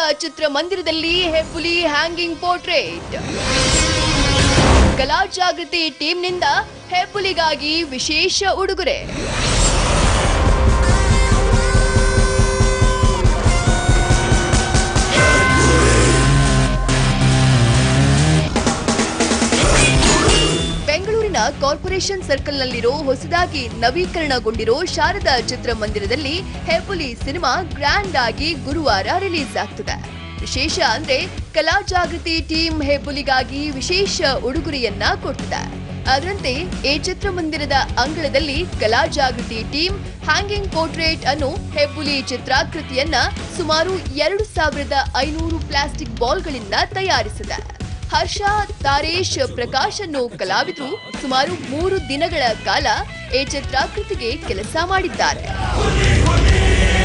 ಚಿತ್ರಮಂದಿರದಲ್ಲಿ ಹೆಬ್ಬುಲಿ hanging portrait ಕಲಾ ಜಾಗೃತಿ ಟೀಮ್ನಿಂದ ಹೆಬ್ಬುಲಿಗಾಗಿ ವಿಶೇಷ ಉಡುಗೊರೆ ಬೆಂಗಳೂರಿನ ಕಾರ್ಪೊರೇಷನ್ ಸರ್ಕಲ್ನಲ್ಲಿರೋ ಹೊಸದಾಗಿ ನವೀಕರಣಗೊಂಡಿರೋ ಶಾರದಾ ಚಿತ್ರಮಂದಿರದಲ್ಲಿ ಹೆಬ್ಬುಲಿ ಸಿನಿಮಾ ಗ್ರ್ಯಾಂಡ್ ಆಗಿ ಗುರುವಾರ ರಿಲೀಸ್ ಆಗ್ತದೆ ವಿಶೇಷ ಅಂದ್ರೆ ಕಲಾ ಜಾಗೃತಿ ಟೀಮ್ ಹೆಬ್ಬುಲಿಗಾಗಿ ವಿಶೇಷ ಉಡುಗೊರೆಯನ್ನ ಕೊಡ್ತಿದೆ ಅದರಂತೆ ಈ ಚಿತ್ರಮಂದಿರದ ಅಂಗಳದಲ್ಲಿ ಕಲಾ ಜಾಗೃತಿ ಟೀಮ್ ಹ್ಯಾಂಗಿಂಗ್ ಪೋರ್ಟ್ರೇಟ್ ಅನ್ನು ಹೆಬ್ಬುಲಿ ಚಿತ್ರಾಕೃತಿಯನ್ನ ಸುಮಾರು ಎರಡು ಸಾವಿರದ ಐನೂರು ಪ್ಲಾಸ್ಟಿಕ್ ಬಾಲ್ಗಳಿಂದ ತಯಾರಿಸಿದೆ ಹರ್ಷ ತಾರೇಶ್ ಪ್ರಕಾಶ್ ಅನ್ನೋ ಕಲಾವಿದರು ಸುಮಾರು ಮೂರು ದಿನಗಳ ಕಾಲ ಈ ಚಿತ್ರಾಕೃತಿಗೆ ಕೆಲಸ ಮಾಡಿದ್ದಾರೆ